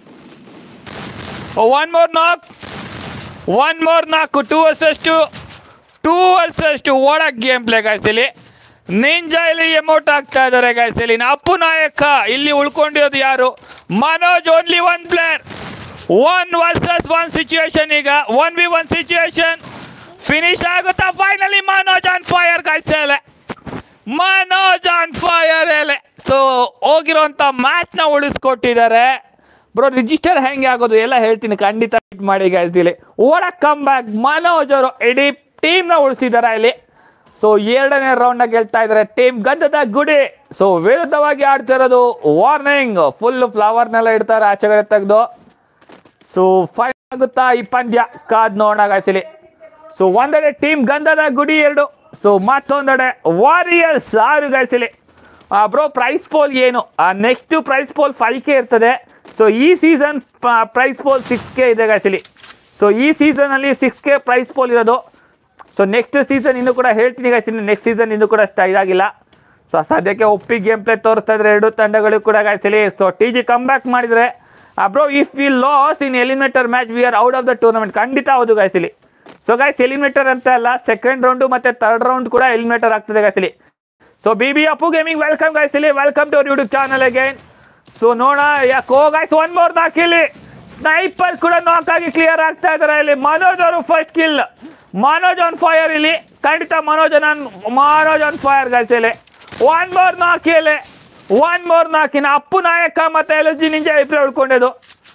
one more knock one more ನಾಲ್ಕು two versus two two versus two ಓಡ ಗೇಮ್ ಪ್ಲೇ ಗಾಯ್ಸ್ ಇಲ್ಲಿ ನಿಂಜಾ ಇಲ್ಲಿ ಎಮೌಟ್ ಆಗ್ತಾ ಇದ್ದಾರೆ ಗಾಯ್ಸ್ ಇಲ್ಲಿ ಇನ್ನು ಅಪ್ಪು ನಾಯಕ ಇಲ್ಲಿ ಉಳ್ಕೊಂಡಿರೋದು ಯಾರು Manoj only one player one versus one situation ಈಗ one v one situation finish ಆಗುತ್ತಾ finally Manoj on fire guys ಎಲ್ಲ ಮನೋಜ್ ಆನ್ ಫೈರ್ ಎಲೆ ಸೊ ಹೋಗಿರೋಂಥ ಮ್ಯಾಚ್ನ ಉಳಿಸ್ಕೊಟ್ಟಿದ್ದಾರೆ ಬ್ರೋ ರಿಜಿಸ್ಟರ್ ಹೆಂಗೆ ಆಗೋದು ಎಲ್ಲ ಹೇಳ್ತೀನಿ ಖಂಡಿತ wait ಮಾಡಿ ಗಾಯ್ಸಿಲಿ ಓಡ ಕಮ್ ಬ್ಯಾಕ್ ಮನೋಜ್ ಅವರು ಇಡೀ ಟೀಮ್ನ ಉಳಿಸಿದ್ದಾರೆ ಇಲ್ಲಿ ಸೊ ಎರಡನೇ ರೌಂಡ್ನ ಗೆಲ್ತಾ ಇದ್ದಾರೆ ಟೀಮ್ ಗಂಧದ ಗುಡಿ ಸೊ ವಿರುದ್ಧವಾಗಿ ಆಡ್ತಾ ಇರೋದು ವಾರ್ನಿಂಗ್ ಫುಲ್ ಫ್ಲವರ್ನೆಲ್ಲ ಇಡ್ತಾರೆ ಆಚೆಗಡೆ ತೆಗೆದು ಸೊ ಫೈನ್ ಆಗುತ್ತಾ ಈ ಪಂದ್ಯ ಕಾದ್ ನೋಡೋಣ ಗಾಯ್ಸಿಲಿ ಸೊ ಒಂದೆಡೆ ಟೀಮ್ ಗಂಧದ ಗುಡಿ ಎರಡು ಸೊ ಮತ್ತೊಂದೆಡೆ ವಾರಿಯರ್ಸ್ ಆರು ಗಾಯ್ಸಿಲಿ ಬ್ರೋ ಪ್ರೈಸ್ ಪೋಲ್ ಏನು next prize pool five K ಇರ್ತದೆ ಸೊ ಈ season prize pool six K ಇದೆ ಗಾಯ್ಸಿಲಿ ಸೊ ಈ ಸೀಸನಲ್ಲಿ ಸಿಕ್ಸ್ ಕೆ ಪ್ರೈಸ್ ಪೋಲ್ ಇರೋದು ಸೊ ನೆಕ್ಸ್ಟ್ ಸೀಸನ್ ಇನ್ನೂ ಕೂಡ ಹೇಳ್ತೀನಿ ಗಾಯ್ಸಿಲಿ ನೆಕ್ಸ್ಟ್ ಸೀಸನ್ ಇನ್ನೂ ಕೂಡ ಅಷ್ಟು ಇದಾಗಿಲ್ಲ ಸೊ ಸದ್ಯಕ್ಕೆ ಒಪ್ಪಿ ಗೇಮ್ ಪ್ಲೇ ತೋರಿಸ್ತಾ ಇದ್ರೆ ಎರಡು ತಂಡಗಳು ಕೂಡ ಗಾಯ್ಸಲಿ so T G come back ಮಾಡಿದರೆ bro if we lose in eliminator match we are out of the tournament ಖಂಡಿತ ಹೌದು ಗಾಯ್ಸಲಿ ಸೊ ಗಾಯ್ಸ್ ಎಲಿಮಿನೇಟರ್ ಅಂತ ಅಲ್ಲ ಸೆಕೆಂಡ್ ರೌಂಡು ಮತ್ತೆ ಥರ್ಡ್ ರೌಂಡ್ ಕೂಡ ಎಲಿಮಿನೇಟರ್ ಆಗ್ತದೆ ಗಾಯ್ಸಲಿ so B B Appu gaming welcome ಗಾಯ್ಸಲಿ welcome to our YouTube channel again so ನೋಡ ಯಾಕೋ ಗಾಯ್ಸ್ ಒನ್ ಮೋರ್ ನಾಕಿಲಿ ಸ್ನೈಪರ್ ಕೂಡ ನಾಕ್ ಆಗಿ ಕ್ಲಿಯರ್ ಆಗ್ತಾ ಇದಾರೆ ಇಲ್ಲಿ ಮನೋಜ್ ಅವರು first kill Manoj on fire ಇಲ್ಲಿ ಖಂಡಿತ Manoj on Manoj on fire guys ಇಲ್ಲಿ ಒನ್ ಮೋರ್ ನಾಕಿಲಿ ಒನ್ ಮೋರ್ ನಾಕಿನ ಅಪ್ಪು ನಾಯಕ ಮತ್ತೆ ಎಲ್ ಜಿ ನಿಂಜ ಇಬ್ಬರು ಉಳ್ಕೊಂಡದು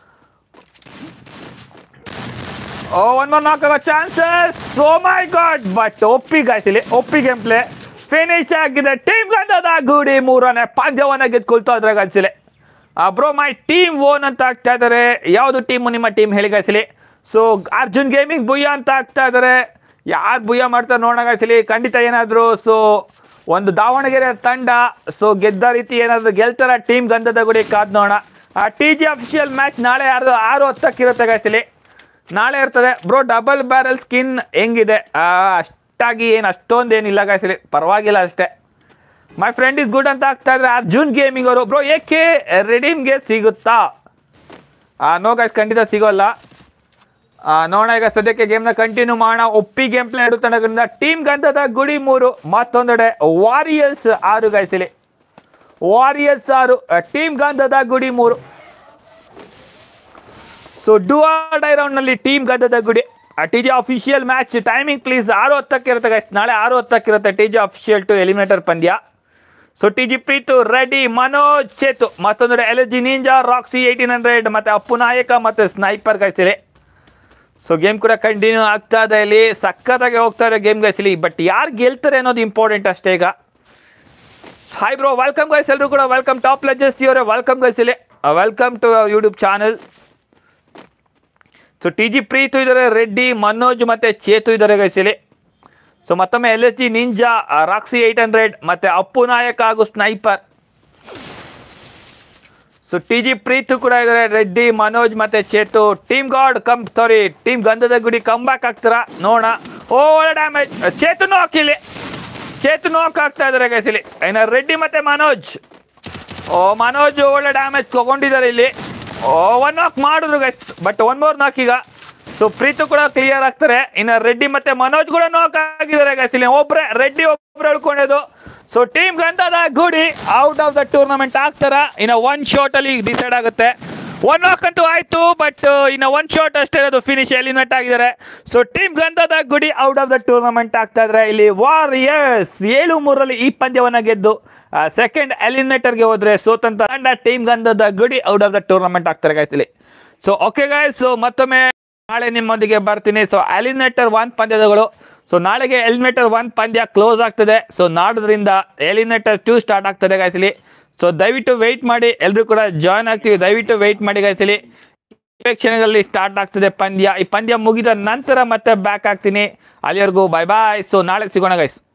ಓ ಒನ್ ಮೋರ್ ನಾಕ್ ಆಗೋ chances so my god but ಒಪ್ಪಿ ಗಾಯ್ಸ್ ಇಲ್ಲಿ ಒಪ್ಪಿ ಗೇಮ್ ಪ್ಲೇ ಫಿನಿಶ್ ಆಗಿದೆ ಟೀಮ್ ಗಂಧದ ಗೂಡಿ ಮೂರನೇ ಪಂದ್ಯವನ್ನ ಗೆದ್ಕೊಳ್ತಾ ಇದ್ರೆ ಗಾಯ್ಸಿಲೆ ಬ್ರೋ ಮೈ ಟೀಮ್ ಓನ್ ಅಂತ ಆಗ್ತಾ ಇದ್ದಾರೆ ಯಾವುದು ಟೀಮು ನಿಮ್ಮ ಟೀಮ್ ಹೇಳಿ ಗಾಯ್ಸಲಿ ಸೊ ಅರ್ಜುನ್ ಗೇಮಿಂಗ್ ಬುಯ್ಯ ಅಂತ ಆಗ್ತಾ ಇದ್ದಾರೆ ಯಾರು ಬುಯ್ಯ ಮಾಡ್ತಾರೆ ನೋಡೋಣ ಗಾಯ್ಸಲಿ ಖಂಡಿತ ಏನಾದರೂ ಸೊ ಒಂದು ದಾವಣಗೆರೆ ತಂಡ ಸೊ ಗೆದ್ದ ರೀತಿ ಏನಾದರೂ ಗೆಲ್ತಾರ ಟೀಮ್ ಗಂಧದ ಗುಡಿ ಕಾದ್ ನೋಡೋಣ ಆ ಟಿ ಜಿ ಅಫಿಷಿಯಲ್ ಮ್ಯಾಚ್ ನಾಳೆ ಆರು ಆರು ಹತ್ತಕ್ಕಿರುತ್ತೆ ಗಾಯ್ಸಲಿ ನಾಳೆ ಇರ್ತದೆ ಬ್ರೋ ಡಬಲ್ ಬ್ಯಾರಲ್ ಸ್ಕಿನ್ ಹೆಂಗಿದೆ ಆ, ಅಷ್ಟಾಗಿ ಏನು ಅಷ್ಟೊಂದು ಏನಿಲ್ಲ ಗಾಯ್ಸಲಿ ಪರವಾಗಿಲ್ಲ ಅಷ್ಟೇ ಮೈ ಫ್ರೆಂಡ್ ಇಸ್ ಗುಡ್ ಅಂತ ಆಗ್ತಾ ಇದ್ರೆ ಅರ್ಜುನ್ ಗೇಮಿಂಗ್ ಅವರು ಬ್ರೋ ಏಕೆ ರೆಡೀಮ್ಗೆ ಸಿಗುತ್ತಾ ನೋ ಗೈಸ್ ಖಂಡಿತ ಸಿಗೋಲ್ಲ ಆ, ನೋಡೋಣ ಈಗ ಸದ್ಯಕ್ಕೆ ಗೇಮ್ನ ಕಂಟಿನ್ಯೂ ಮಾಡೋಣ ಒಪ್ಪಿ game play ಆಡುತ್ತೋದ್ರಿಂದ team Gandhada Gudi ಮೂರು ಮತ್ತೊಂದೆಡೆ ವಾರಿಯರ್ಸ್ ಆರು ಗಾಯ್ಸಿಲಿ ವಾರಿಯರ್ಸ್ ಆರು ಟೀಮ್ ಗಂಧದ ಗುಡಿ ಮೂರು ಸೊ ಡೂ ಆರ್ ಡೈ ರೌಂಡ್ನಲ್ಲಿ team Gandhada Gudi T G official match timing please ಆರು ಹತ್ತಕ್ಕೆ ಇರುತ್ತೆ guys. ನಾಳೆ ಆರು ಹತ್ತಕ್ಕೆ ಇರುತ್ತೆ T G official two eliminator ಪಂದ್ಯ so T G Preethu Reddy Manoj Chethu ಮತ್ತೊಂದು L G ninja Roxy eighteen hundred ಮತ್ತೆ ಅಪ್ಪು ನಾಯಕ ಮತ್ತೆ ಸ್ನೈಪರ್ ಗಾಯ್ಸಿಲಿ ಸೊ ಗೇಮ್ ಕೂಡ ಕಂಟಿನ್ಯೂ ಆಗ್ತಾ ಇದೆ ಇಲ್ಲಿ ಸಕ್ಕತ್ತಾಗಿ ಹೋಗ್ತಾ ಇದೆ ಗೇಮ್ ಗಾಯ್ಸಿಲಿ ಬಟ್ ಯಾರು ಗೆಲ್ತಾರೆ ಅನ್ನೋದು ಇಂಪಾರ್ಟೆಂಟ್ ಅಷ್ಟೇ ಈಗ ಹಾಯ್ ಬ್ರೋ ವೆಲ್ಕಮ್ ಗೈಸ್ ಎಲ್ಲರೂ ಕೂಡ ವೆಲ್ಕಮ್ ಟಾಪ್ ಲೆಜೆಸ್ ಅವರೇ ವೆಲ್ಕಮ್ ಗೈಸಿಲಿ welcome to YouTube channel so T G Preethu ಇದ್ದಾರೆ ರೆಡ್ಡಿ ಮನೋಜ್ ಮತ್ತೆ ಚೇತು ಇದ್ದಾರೆ ಗೈಸಿಲಿ ಸೊ ಮತ್ತೊಮ್ಮೆ L S G ninja Roxy eight hundred ಮತ್ತೆ ಅಪ್ಪು ನಾಯಕ್ ಹಾಗೂ Sniper so T G Preethu ಕೂಡ ಇದ್ದಾರೆ ರೆಡ್ಡಿ ಮನೋಜ್ ಮತ್ತೆ Chethu team God come sorry team Gandhada Gudi come back ಆಗ್ತಾರ ನೋಡೋಣ ಓ ಒಳ್ಳೆ ಡ್ಯಾಮೇಜ್ ಚೇತುನು ಹಾಕಿಲಿ ಚೇತು ನೋಕ್ ಆಗ್ತಾ ಇದ್ದಾರೆ ಗೈಸಿಲಿ ಇನ್ನು ರೆಡ್ಡಿ ಮತ್ತೆ ಮನೋಜ್ ಓ ಮನೋಜ್ ಒಳ್ಳೆ ಡ್ಯಾಮೇಜ್ ತಗೊಂಡಿದ್ದಾರೆ ಇಲ್ಲಿ ಓ ಒನ್ ನಾಕ್ ಮಾಡಿದ್ರು ಗೈಸ್ ಬಟ್ ಒನ್ ಮೋರ್ ನಾಕ್ ಈಗ ಸೊ ಪ್ರೀತು ಕೂಡ ಕ್ಲಿಯರ್ ಆಗ್ತಾರೆ ಇನ್ನು ರೆಡ್ಡಿ ಮತ್ತೆ ಮನೋಜ್ ಕೂಡ ನಾಕ್ ಆಗಿದ್ದಾರೆ ಗೈಸ್ ಇಲ್ಲಿ ಒಬ್ರೆ ರೆಡ್ಡಿ ಒಬ್ರೆ ಉಳ್ಕೊಂಡಿದ್ದು so team Gandhada Gudi out of the tournament ಆಗ್ತಾರ ಇನ್ನು ಒನ್ ಶಾಟ್ ಅಲ್ಲಿ ಡಿಸೈಡ್ ಆಗುತ್ತೆ ಒನ್ ವಾಕ್ ಅಂತೂ ಆಯ್ತು ಬಟ್ ಇನ್ನು ಒನ್ ಶಾಟ್ ಅಷ್ಟೇ ಅದು ಫಿನಿಶ್ ಎಲಿಮಿನೇಟ್ ಆಗಿದ್ದಾರೆ so team Gandhada Gudi out of the tournament ಆಗ್ತಾ ಇದ್ರೆ ಇಲ್ಲಿ ವಾರಿಯರ್ಸ್ ಏಳು ಮೂರರಲ್ಲಿ ಈ ಪಂದ್ಯವನ್ನ ಗೆದ್ದು ಸೆಕೆಂಡ್ ಎಲಿಮಿನೇಟರ್ಗೆ ಹೋದ್ರೆ ಸೋತಂತ ತಂಡ team Gandhada Gudi out of the tournament ಆಗ್ತಾರೆ guys ಇಲ್ಲಿ ಸೊ ಓಕೆ ಗಾಯ್ಸ್ ಸೊ ಮತ್ತೊಮ್ಮೆ ನಾಳೆ ನಿಮ್ಮೊಂದಿಗೆ ಬರ್ತೀನಿ ಸೊ ಎಲಿಮಿನೇಟರ್ ಒನ್ ಪಂದ್ಯಗಳು ಸೊ ನಾಳೆಗೆ ಎಲಿಮಿನೇಟರ್ ಒನ್ ಪಂದ್ಯ ಕ್ಲೋಸ್ ಆಗ್ತದೆ ಸೊ ನಾಡೋದ್ರಿಂದ ಎಲಿಮಿನೇಟರ್ ಟೂ ಸ್ಟಾರ್ಟ್ ಆಗ್ತದೆ guys ಇಲ್ಲಿ ಸೊ ದಯವಿಟ್ಟು ವೆಯ್ಟ್ ಮಾಡಿ ಎಲ್ಲರೂ ಕೂಡ ಜಾಯ್ನ್ ಆಗ್ತೀವಿ ದಯವಿಟ್ಟು ವೆಯ್ಟ್ ಮಾಡಿ guys ಇಲ್ಲಿ ಇಪ್ಪತ್ತು ಕ್ಷಣಗಳಲ್ಲಿ ಸ್ಟಾರ್ಟ್ ಆಗ್ತದೆ ಪಂದ್ಯ ಈ ಪಂದ್ಯ ಮುಗಿದ ನಂತರ ಮತ್ತೆ ಬ್ಯಾಕ್ ಆಗ್ತೀನಿ ಅಲ್ಲಿವರೆಗೂ ಬಾಯ್ ಬಾಯ್ ಸೊ ನಾಳೆ ಸಿಗೋಣ ಗೈಸ್